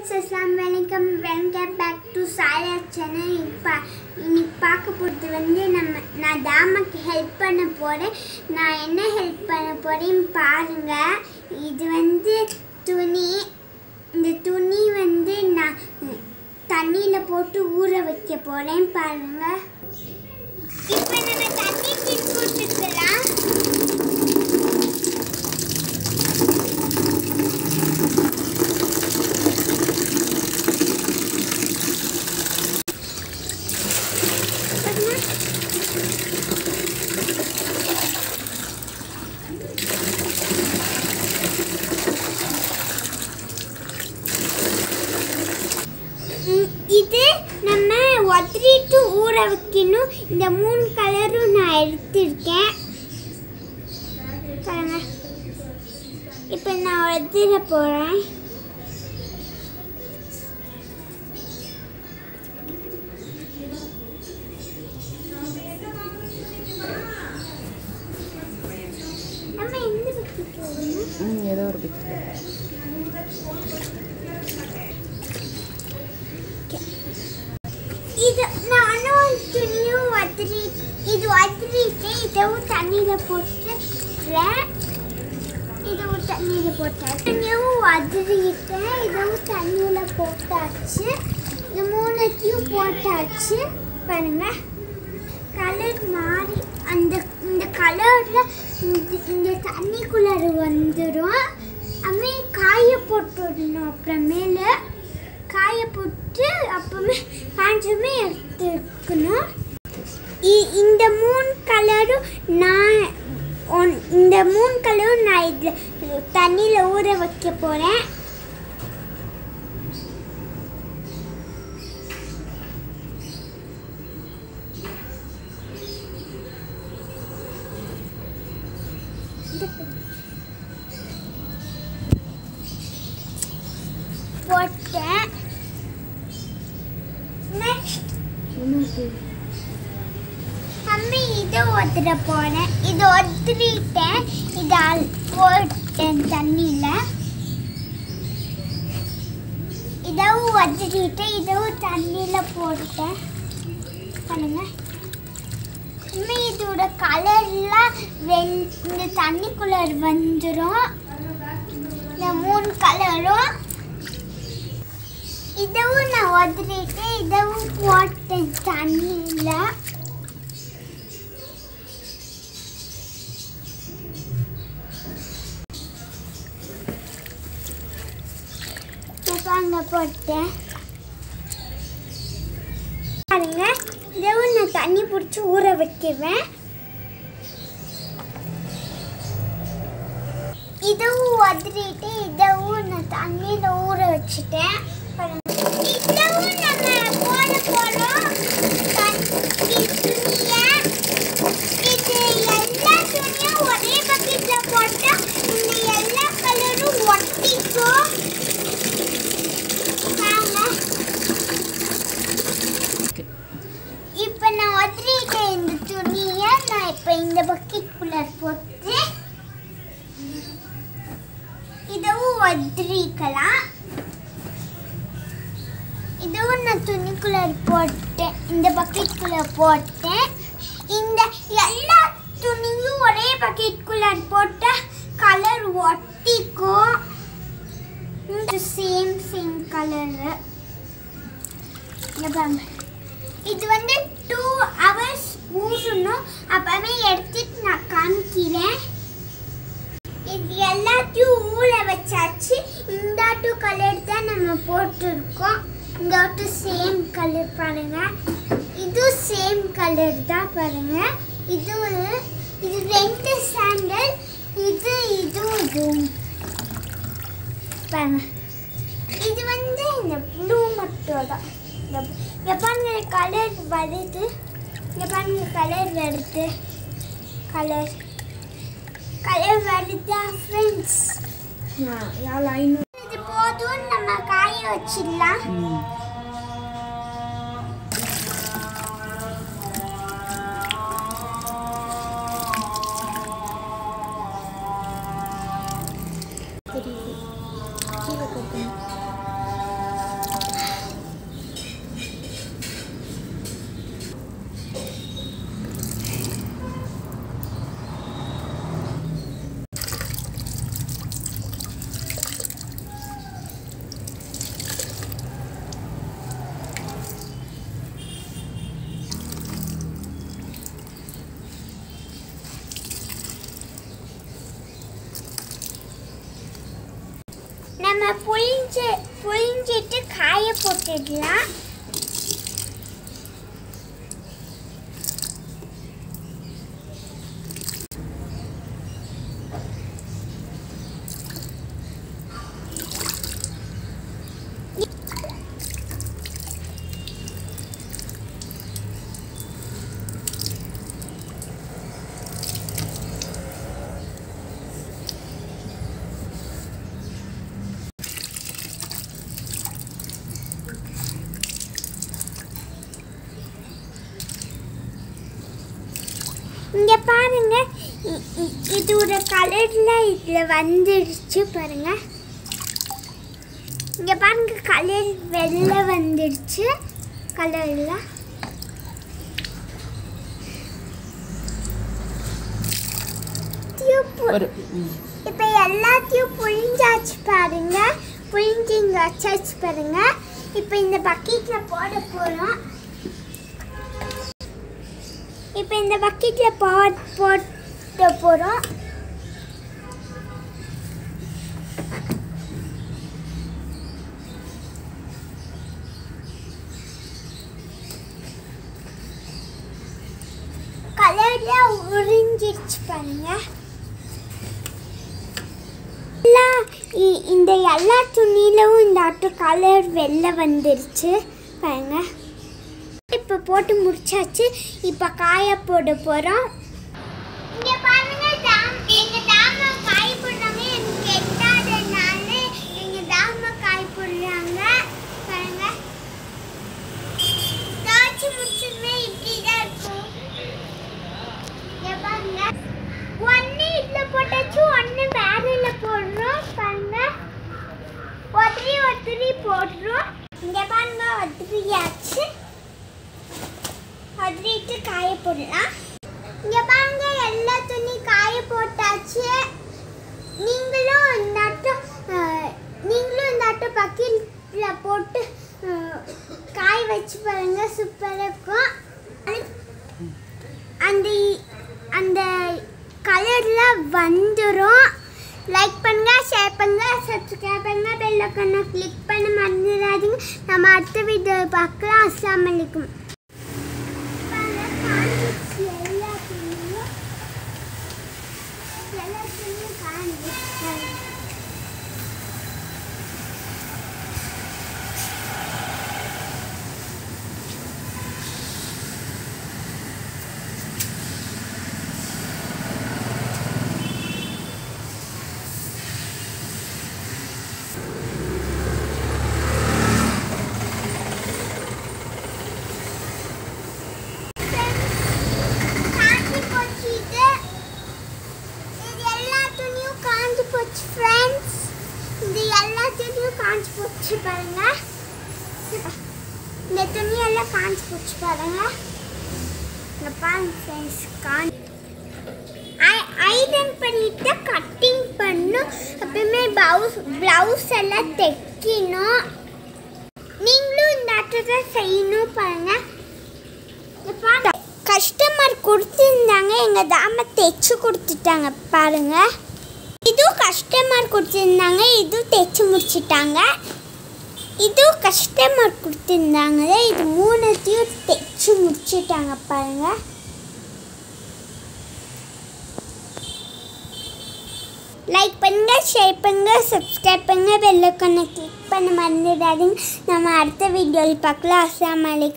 Friends அஸ்லாம் வலைக்கம் welcome back to Saya channel இப்போ இன்னைக்கு பார்க்க போகிறது வந்து நம்ம நான் தாமாக்கு ஹெல்ப் பண்ண போகிறேன் நான் என்ன ஹெல்ப் பண்ண போகிறேன்னு பாருங்கள் இது வந்து துணி இந்த துணி வந்து நான் தண்ணியில் போட்டு ஊற வைக்க போகிறேன் பாருங்கள் இப்போ நம்ம தண்ணி போட்டுக்கலாம் ம், இது நம்ம ஒத்திரிட்டு ஊற வைக்கணும் இந்த மூணு கலரும் நான் எடுத்திருக்கேன் பாருங்க இப்போ நான் ஒத்திர போகிறேன் நம்ம எந்த பக்கம் போகணும் ம் ஏதோ ஒரு பிக்சர் இது நானும் துணியும் வத்திரி இது வத்திரிட்டு இதுவும் தண்ணியில் போட்டுறேன் இதுவும் தண்ணியில் போட்டேன் துணியும் வதிரிட்டேன் இதுவும் தண்ணியில் போட்டாச்சு இது மூணுத்தையும் போட்டாச்சு பாருங்க கலர் மாறி அந்த இந்த கலரில் இந்த தண்ணிக்குள்ளார வந்துடும் அப்புறமே காய போட்டுடணும் அப்புறமேல காய போட்டு அப்புறமே காஞ்சமே எடுத்துக்கணும் இ- இந்த மூணு கலரும் நான் ஒன்- இந்த மூணு கலரும் நான் இதில் தண்ணியில் ஊற வைக்க போகிறேன் போட்டேன் நெக்ஸ்ட் அம்மி இதை ஒத்துட போனேன் இது ஒத்துட்டேன் இதை அல்- போட்டேன் தண்ணியில் இதவும் ஒத்துட்டேன் இதவும் தண்ணியில் போட்டேன் பண்ணுங்க அம்மி இதோட கலர்லாம் வெள் இந்த தண்ணிக்குள்ளே வந்துடும் இந்த மூணு கலரும் இதவும் நான் ஒதுறிட்டு இதவும் போட்டேன் தண்ணியில் பாருங்க போட்டேன் பாருங்க இதவும் நான் தண்ணி பிடிச்சி ஊற வைக்குவேன் இதுவும் உதறிட்டு இதவும் நான் தண்ணியில் ஊற வச்சுட்டேன் பாருங்க. இதுவும் நம்ம போட போகிறோம் துணியை இது எல்லா துணியும் ஒரே பக்கெட்டில் போட்டால் இந்த எல்லா கலரும் ஒட்டிக்கும் பாருங்க. இப்போ நான் உதறிட்டேன் இந்த துணியை நான் இப்போ இந்த பக்கெட்டுக்குள்ளே போட்டு இதுவும் ஒதுரிக்கலாம் இதுவும் நான் துணிக்குள்ள போட்டேன் இந்த பக்கெட்டுக்குள்ள போட்டேன் இந்த எல்லா துணியும் ஒரே பக்கெட்டுக்குள்ள போட்டா கலர் ஒட்டிக்கும் சேம் சேம் கலரு இது வந்து டூ ஹவர்ஸ் ஊறணும் அப்பவே எடுத்துட்டு நான் காமிக்கிறேன் இது எல்லாத்தையும் ஊற வச்சாச்சு இந்த டூ கலர் தான் நம்ம போட்டிருக்கோம் இந்த டூ சேம் கலர் பாருங்க இது சேம் கலர் தான் பாருங்க இது ஒரு- இது ரெண்டு சாண்டல் இது இதுவும் இதுவும் பாருங்க இது வந்து இந்த ப்ளூ மட்டும் தான் இந்த இங்க பாருங்க கலர் வருது இங்க பாருங்க கலர் வருது கலர் கலர் வருதா ஃப்ரெண்ட்ஸ் யாழ் ஐநூறு இது போதும் நம்ம காய வச்சிடலாம் ம் தெரியுது கீழே போட்டுங்க புளிஞ்சு புளிஞ்சிட்டு காய போட்டுடலாம் இங்க பாருங்க இ- இ- இது ஒரு கலர்ல இதுல வந்துடுச்சு பாருங்க இங்க பாருங்க கலர் வெள்ளை வந்துடுச்சு கலர்ல ஒரு ம். இப்போ எல்லாத்தையும் புழிஞ்சாச்சு பாருங்க புழிஞ்சு இங்கே வச்சாச்சு பாருங்க இப்போ இந்த பக்கெட்டில் போட போகிறோம் இப்போ இந்த பக்கெட்டில் போ போட போகிறோம் கலர்ல உறிஞ்சிருச்சு பாருங்க எல்லாம் இ- இந்த எல்லா துணியிலும் இந்த ஆட்டு கலர் வெளில வந்துருச்சு பாருங்க இப்போ போட்டு முடிச்சாச்சு இப்போ காய போட போகிறோம் இங்கே பாருங்க தாம் எங்கள் தாம காய போடுறாங்க எனக்கு எட்டாதனால எங்கள் தாம காய போடுறாங்க பாருங்க தாச்சு முடிச்சதுமே இப்படி தான் இருக்கும் இங்க பாருங்க ஒன்று இதில் போட்டாச்சு ஒன்று பேரில் போடுறோம் பாருங்க ஒத்திரி ஒத்திரி போடுறோம் இங்கே பாருங்க ஒத்திரியாச்சு ஒத்திரிட்டு காய போடலாம் இங்கே பாருங்க எல்லா துணி காய போட்டாச்சு நீங்களும் இந்த ஆட்டம் அஹ், நீங்களும் இந்த ஆட்டம் பக்கெட்டில் போட்டு அஹ், காய வச்சு பாருங்க சூப்பராக இருக்கும் அந்த அந்த கலர்ல வந்துடும் லைக் பண்ணுங்க ஷேர் பண்ணுங்க சப்ஸ்கிரைப் பண்ணுங்க பெல் ஐக்கானை கிளிக் பண்ண மறந்துடாதீங்க நம்ம அடுத்த வீடியோ பார்க்கலாம் அஸ்ஸலாமு அலைக்கும் எல்லா துணியும் எல்லா துணியும் காஞ்சி காஞ்சி போச்சு இது இது எல்லா துணியும் காஞ்சி போச்சு ஃப்ரெண்ட்ஸ் இது எல்லா துணியும் காஞ்சி போச்சு பாருங்க இந்த துணி எல்லாம் காஞ்சி போச்சு பாருங்க இங்க பாருங்க ஃப்ரெண்ட்ஸ் காஞ்சி ஐரன் பண்ணிட்டு கட்டிங் பண்ணும் அப்புறமே ப்ளவுஸ் ப்ளவுஸ் எல்லாம் தைக்கணும் நீங்களும் இந்த ஆட்டத்தை செய்யணும் பாருங்க கஸ்டமர் கொடுத்துருந்தாங்க எங்கள் தாம தைச்சு கொடுத்துட்டாங்க பாருங்க இதுவும் கஸ்டமர் கொடுத்துருந்தாங்க இதுவும் தைச்சு முடிச்சிட்டாங்க இதுவும் கஸ்டமர் கொடுத்துருந்தாங்க இது மூணுத்தையும் தைச்சு முடிச்சிட்டாங்க பாருங்க லைக் பண்ணுங்க ஷேர் பண்ணுங்க சப்ஸ்கிரைப் பண்ணுங்க பெல் ஐக்கானை கிளிக் பண்ண மறந்துடாதீங்க நம்ம அடுத்த வீடியோவில் பார்க்கலாம் அஸ்ஸலாமு அலைக்கும்